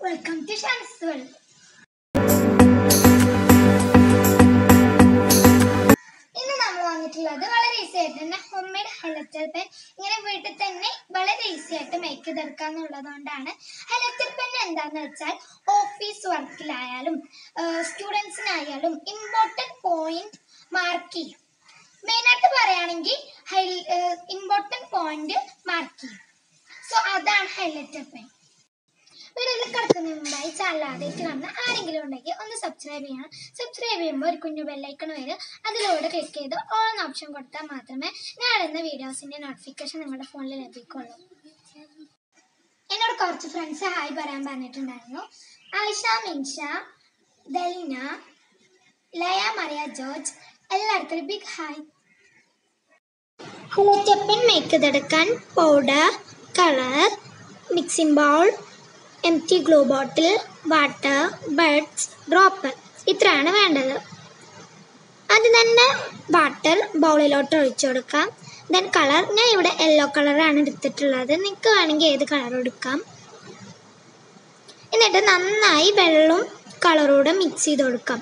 welcome to ഷാൻസ് world ഇന്ന് നമ്മൾ വന്നിട്ടുള്ളത് വളരെ ഈസി ആയിട്ട് തന്നെ ഹോം മെയ്ഡ് ഹൈലൈറ്റർ പെൻ ഇങ്ങനെ വീട്ടിൽ തന്നെ വളരെ ഈസി ആയിട്ട് മേക്ക് ചെയ്തെടുക്കുക എന്നുള്ളതുകൊണ്ടാണ് ഹൈലൈറ്റർ പെൻ എന്താണെന്ന് വെച്ചാൽ ഓഫീസ് വർക്കിലായാലും സ്റ്റുഡൻസിനായാലും ഇമ്പോർട്ടൻറ്റ് പോയിന്റ് മാർക്ക് ചെയ്യും മെയിനായിട്ട് പറയുകയാണെങ്കിൽ ഹൈ ഇമ്പോർട്ടൻറ്റ് പോയിന്റ് മാർക്ക് ചെയ്യും സോ അതാണ് ഹൈലൈറ്റർ പെൻ വീഡിയോയിൽ കിടക്കുന്നതിന് മുമ്പായി ചാനൽ ആദ്യമായിട്ട് കാണുന്ന ആരെങ്കിലും ഉണ്ടെങ്കിൽ ഒന്ന് സബ്സ്ക്രൈബ് ചെയ്യണം സബ്സ്ക്രൈബ് ചെയ്യുമ്പോൾ ഒരു കുഞ്ഞു ബെല്ലൈക്കൺ വരും അതിലൂടെ ക്ലിക്ക് ചെയ്ത് ഓൾ എന്ന ഓപ്ഷൻ കൊടുത്താൽ മാത്രമേ ഞാൻ ഇടുന്ന വീഡിയോസിൻ്റെ നോട്ടിഫിക്കേഷൻ നിങ്ങളുടെ ഫോണിൽ ലഭിക്കുള്ളൂ എന്നോട് കുറച്ച് ഫ്രണ്ട്സ് ഹായ് പറയാൻ പറഞ്ഞിട്ടുണ്ടായിരുന്നു ആയിഷ മിൻഷ ദലീന ലയ മറിയ ജോർജ് എല്ലാവർക്കും ബിഗ് ഹായ് ഹലോ സ്റ്റെപ്പിൻ മേക്ക് ചെയ്തെടുക്കാൻ powder colour mixing bowl M T glue bottle water buds dropper ഇത്രയാണ് വേണ്ടത് ആദ്യം തന്നെ വാട്ടർ ബൗളിലോട്ട് ഒഴിച്ചു കൊടുക്കാം ദെൻ കളർ ഞാൻ ഇവിടെ യെല്ലോ കളറാണ് എടുത്തിട്ടുള്ളത് നിങ്ങൾക്ക് വേണമെങ്കിൽ ഏത് കളർ എടുക്കാം എന്നിട്ട് നന്നായി വെള്ളവും കളറൂടെ മിക്സ് ചെയ്ത് കൊടുക്കാം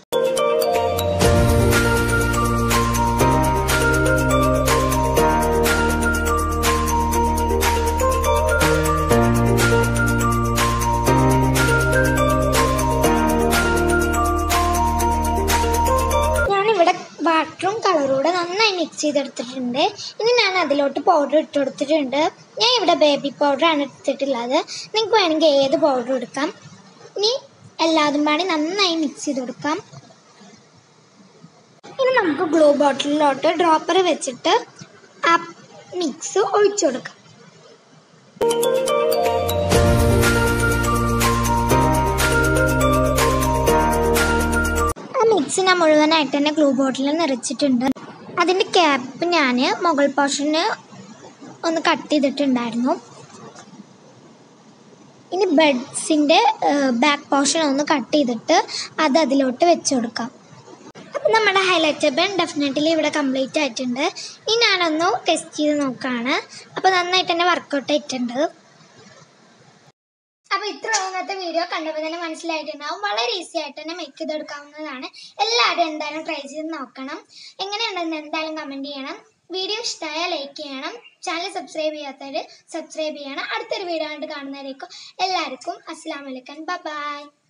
ഞാനിവിടെ വാട്ടറും കളറൂടെ നന്നായി മിക്സ് ചെയ്തെടുത്തിട്ടുണ്ട് ഇനി ഞാൻ അതിലോട്ട് പൗഡർ ഇട്ട് കൊടുത്തിട്ടുണ്ട് ഞാൻ ഇവിടെ ബേബി പൗഡറാണ് എടുത്തിട്ടുള്ളത് നിങ്ങൾക്ക് വേണമെങ്കിൽ ഏത് പൗഡർ എടുക്കാം ഇനി എല്ലാതും പാടി നന്നായി മിക്സ് ചെയ്ത് കൊടുക്കാം ഇനി നമുക്ക് ഗ്ലൂ ബോട്ടിലിലോട്ട് ഡ്രോപ്പർ വെച്ചിട്ട് ആ മിക്സ് ഒഴിച്ചു കൊടുക്കാം ആ മിക്സ് ഞാൻ മുഴുവനായിട്ട് തന്നെ ഗ്ലൂ ബോട്ടിലിൽ നിറച്ചിട്ടുണ്ട് അതിൻ്റെ ക്യാപ്പ് ഞാൻ മുകൾ പോർഷന് ഒന്ന് കട്ട് ചെയ്തിട്ടുണ്ടായിരുന്നു ഇനി ബെഡ്സിൻ്റെ ബാക്ക് പോർഷൻ ഒന്ന് കട്ട് ചെയ്തിട്ട് അത് അതിലോട്ട് വെച്ച് കൊടുക്കാം അപ്പം നമ്മുടെ ഹൈലൈറ്റർ പെൻ ഡെഫിനറ്റ്ലി ഇവിടെ കംപ്ലീറ്റ് ആയിട്ടുണ്ട് ഇനി ഞാനൊന്ന് ടെസ്റ്റ് ചെയ്ത് നോക്കുകയാണ് അപ്പോൾ നന്നായിട്ട് തന്നെ വർക്കൗട്ട് ആയിട്ടുണ്ട് അപ്പൊ ഇത്ര ഇന്നത്തെ വീഡിയോ കണ്ടപ്പോൾ തന്നെ മനസ്സിലായിട്ടുണ്ടാവും വളരെ ഈസി ആയിട്ട് തന്നെ മേക്ക് ചെയ്തെടുക്കാവുന്നതാണ് എല്ലാവരും എന്തായാലും ട്രൈ ചെയ്ത് നോക്കണം എങ്ങനെയുണ്ടെന്ന് എന്തായാലും കമന്റ് ചെയ്യണം വീഡിയോ ഇഷ്ടമായാൽ ലൈക്ക് ചെയ്യണം ചാനൽ സബ്സ്ക്രൈബ് ചെയ്യാത്തവർ സബ്സ്ക്രൈബ് ചെയ്യണം അടുത്തൊരു വീഡിയോ ആയിട്ട് കാണുന്നവരേക്കും എല്ലാവർക്കും അസ്സാം വലൈക്കും ബൈ